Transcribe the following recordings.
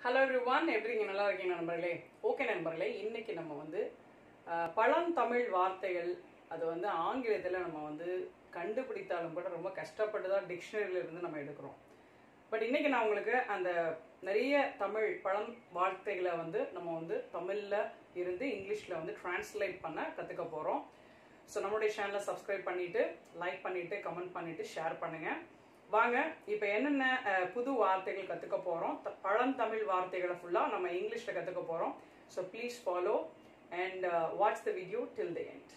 hello every one எப்படி இருக்கீங்க நல்லா இருக்கீங்க நண்பர்களே ஓகே நண்பர்களே இன்னைக்கு நம்ம வந்து அஹ், பழந்தமிழ் வார்த்தைகள் அது வந்து ஆங்கிலத்தில் நம்ம வந்து கண்டுபிடித்தாலும் கூட ரொம்ப கஷ்டப்பட்டு தான் டிக்ஷனரியில இருந்து நம்ம எடுக்கிறோம் பட் இன்னைக்கு நான் உங்களுக்கு அந்த நிறைய தமிழ் பழம் வார்த்தைகளை வந்து நம்ம வந்து தமிழில் இருந்து இங்கிலீஷில் வந்து டிரான்ஸ்லேட் பண்ண கற்றுக்க போகிறோம் ஸோ நம்மளுடைய சேனலை சப்ஸ்கிரைப் பண்ணிட்டு லைக் பண்ணிட்டு கமெண்ட் பண்ணிட்டு ஷேர் பண்ணுங்க வாங்க இப்போ என்னென்ன அஹ், புது வார்த்தைகள் கற்றுக்க போகிறோம் பழந்தமிழ் வார்த்தைகளை ஃபுல்லாக நம்ம இங்கிலீஷில் கற்றுக்க போகிறோம் so please follow and watch the video till the end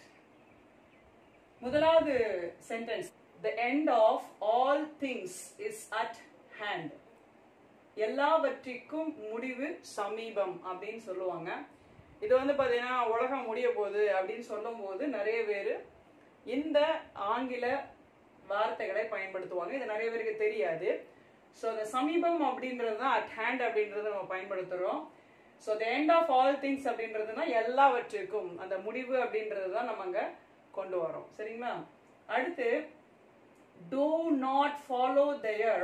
முதலாவது sentence the end of all things is at hand எல்லாவற்றிற்கும் முடிவு சமீபம் அப்படின்னு சொல்லுவாங்க இது வந்து பார்த்தீங்கன்னா உலகம் முடிய போகுது அப்படின்னு சொல்லும்போது நிறைய பேர் இந்த ஆங்கில வார்த்தைகளை பயன்படுத்துவாங்க இது நிறைய பேருக்கு தெரியாது ஸோ இந்த சமீபம் அப்படின்றது தான் அட் ஹேண்ட் அப்படின்றத நம்ம பயன்படுத்துகிறோம் so the end of all things அப்படின்றதுனா எல்லாவற்றிற்கும் அந்த முடிவு அப்படின்றது தான் நம்ம அங்கே கொண்டு வரோம் சரிங்களா அடுத்து do not follow their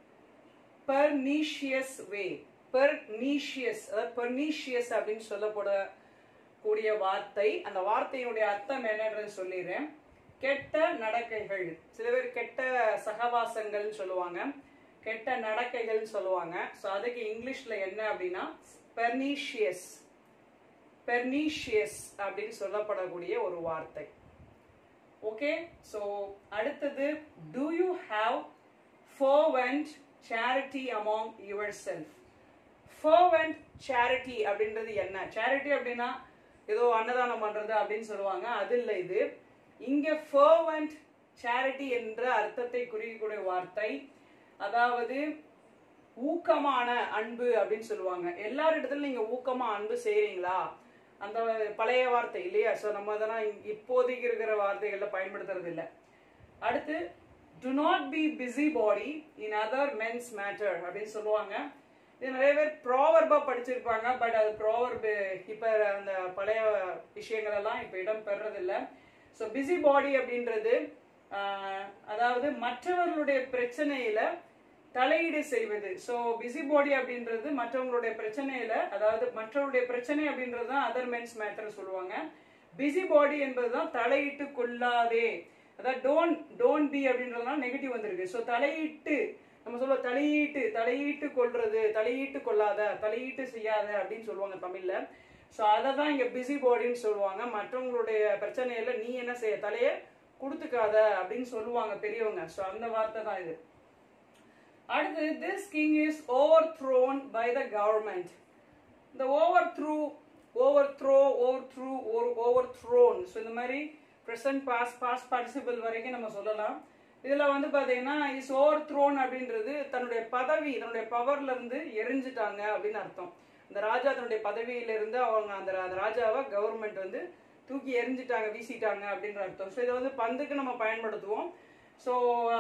pernicious way pernicious அதாவது பர்னீஷியஸ் அப்படின்னு சொல்லப்படக்கூடிய வார்த்தை அந்த வார்த்தையினுடைய அர்த்தம் என்னன்றது சொல்லிடுறேன் கெட்ட நடக்கைகள் சில பேர் கெட்ட சகவாசங்கள்னு சொல்லுவாங்க கெட்ட நடக்கைகள்னு சொல்லுவாங்க ஸோ அதுக்கு இங்கிலீஷ்ல என்ன அப்படின்னா பெர்னீஷியஸ் பெர்னீஷியஸ் அப்படின்னு சொல்லப்படக்கூடிய ஒரு வார்த்தை ஓகே ஸோ அடுத்தது do you have fervent charity among yourself fervent charity அப்படின்றது என்ன charity அப்படின்னா ஏதோ அன்னதானம் பண்றது அப்படின்னு சொல்லுவாங்க அது இல்லை இது இங்க fervent charity என்ற அர்த்தத்தை குறிக்கக்கூடிய வார்த்தை அதாவது ஊக்கமான அன்பு அப்படின்னு சொல்லுவாங்க எல்லாரிடத்துல நீங்க ஊக்கமா அன்பு செய்றீங்களா அந்த பழைய வார்த்தை இல்லையா ஸோ நம்ம அதெல்லாம் இப்போதைக்கு இருக்கிற வார்த்தைகள்ல பயன்படுத்துறது இல்லை அடுத்து to not be busy body in other men's matter அப்படின்னு சொல்லுவாங்க இது நிறைய பேர் ப்ராவர்பா படிச்சிருப்பாங்க பட் அது ப்ராவர்பு இப்போ அந்த பழைய விஷயங்கள் எல்லாம் இப்போ இடம் பெறதில்லை ஸோ பிஸி பாடி அப்படின்றது ஆஹ், அதாவது மற்றவர்களுடைய பிரச்சனையில தலையீடு செய்வது ஸோ பிஸி பாடி அப்படின்றது மற்றவங்களுடைய பிரச்சனையில அதாவது மற்றவருடைய பிரச்சனை அப்படின்றது தான் அதர் மென்ஸ் மேட்டர் சொல்லுவாங்க பிஸி பாடி என்பதுதான் தலையிட்டு கொள்ளாதே அதாவது டோன் டோன் பி அப்படின்றதுனால நெகட்டிவ் வந்திருக்கு ஸோ தலையிட்டு நம்ம சொல்ல தலையீட்டு தலையீட்டு கொள்றது தலையீட்டு கொள்ளாத தலையீட்டு செய்யாத அப்படின்னு சொல்லுவாங்க தமிழ்ல ஸோ அதை தான் இங்க பிஸி பாடின்னு சொல்லுவாங்க மற்றவங்களுடைய பிரச்சனையில நீ என்ன செய்ய தலைய கொடுத்துக்காத அப்படின்னு சொல்லுவாங்க பெரியவங்க ஸோ அந்த வார்த்தை தான் இது அடுத்து this king is overthrown by the government இந்த overthrew overthrow overthrew overthrown so இந்த மாதிரி ப்ரெசன்ட் பாஸ் பாஸ் பார்ட்டிசிபிள் வரைக்கும் நம்ம சொல்லலாம் இதுல வந்து பாத்தீங்கன்னா இஸ் ஓவர் த்ரோன் அப்படின்றது தன்னுடைய பதவி தன்னுடைய பவர்ல இருந்து எரிஞ்சிட்டாங்க அப்படின்னு அர்த்தம் இந்த ராஜா தன்னுடைய பதவியில இருந்து அவங்க அந்த அந்த ராஜாவை கவர்மெண்ட் வந்து தூக்கி எரிஞ்சிட்டாங்க வீசிட்டாங்க அப்படின்ற அர்த்தம் ஸோ இதை வந்து பந்துக்கு நம்ம பயன்படுத்துவோம் so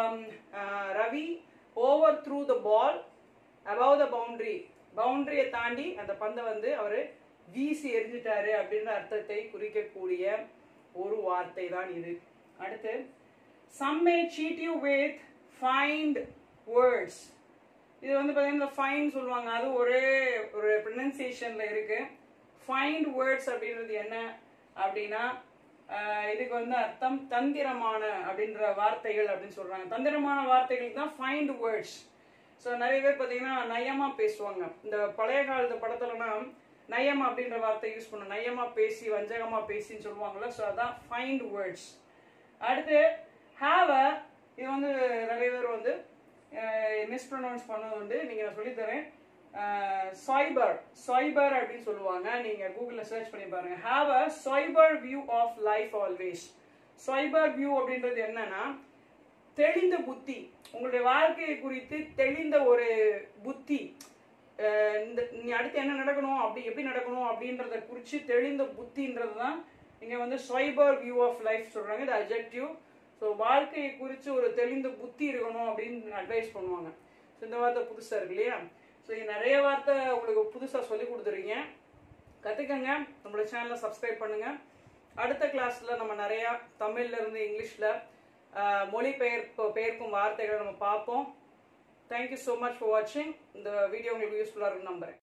Ravi overthrew the ball above the boundary பவுண்டரியை தாண்டி அந்த பந்தை வந்து அவர் வீசி எரிஞ்சிட்டாரு அப்படின்ற அர்த்தத்தை குறிக்கக்கூடிய ஒரு வார்த்தை தான் இது அடுத்து some may cheat you with find words இது வந்து பார்த்தீங்கன்னா ஃபைன் சொல்லுவாங்க அது ஒரே ஒரு ப்ரொனன்சியேஷன்ல இருக்கு ஃபைண்ட் வேர்ட்ஸ் அப்படின்றது என்ன அப்படின்னா ஆஹ், இதுக்கு வந்து அர்த்தம் தந்திரமான அப்படின்ற வார்த்தைகள் அப்படின்னு சொல்றாங்க தந்திரமான வார்த்தைகள் தான் ஃபைண்ட் வேர்ட்ஸ் ஸோ நிறைய பேர் பார்த்தீங்கன்னா நயமா பேசுவாங்க இந்த பழைய காலத்து படத்துலலாம் நயம் அப்படின்ற வார்த்தை யூஸ் பண்ணும் நயமா பேசி வஞ்சகமா பேசின்னு சொல்லுவாங்கல்ல ஸோ அதான் ஃபைண்ட் வேர்ட்ஸ் அடுத்து ஹாவ் அ இது வந்து நிறைய பேர் வந்து மிஸ்ப்ரொனவுன்ஸ் பண்ணது உண்டு நீங்கள் நான் சொல்லித்தரேன் சைபர் சைபர் அப்படின்னு சொல்லுவாங்க நீங்கள் கூகுளில் சர்ச் பண்ணி பாருங்க have a sober view of life always sober view அப்படின்றது என்னன்னா தெளிந்த புத்தி உங்களுடைய வாழ்க்கையை குறித்து தெளிந்த ஒரு புத்தி அஹ் இந்த நீ அடுத்து என்ன நடக்கணும் அப்படி எப்படி நடக்கணும் அப்படின்றத குறித்து தெளிந்த புத்தின்றது தான் இங்கே வந்து சைபர் வியூ ஆஃப் லைஃப் சொல்கிறாங்க இது அஜெக்டிவ் ஸோ வாழ்க்கையை குறித்து ஒரு தெளிந்த புத்தி இருக்கணும் அப்படின்னு அட்வைஸ் பண்ணுவாங்க ஸோ இந்த வார்த்தை புதுசாக இருக்கு இல்லையா ஸோ இது நிறைய வார்த்தை உங்களுக்கு புதுசாக சொல்லி கொடுத்துருக்கீங்க கற்றுக்கங்க நம்மளோட சேனலை சப்ஸ்கிரைப் பண்ணுங்க அடுத்த கிளாஸில் நம்ம நிறையா தமிழ்ல இருந்து இங்கிலீஷில் மொழிபெயர்ப்பு பெயர்க்கும் வார்த்தைகளை நம்ம பார்ப்போம் தேங்க்யூ ஸோ மச் ஃபார் வாட்சிங் இந்த வீடியோ உங்களுக்கு யூஸ்ஃபுல்லாக இருக்குன்னு நம்புறேன்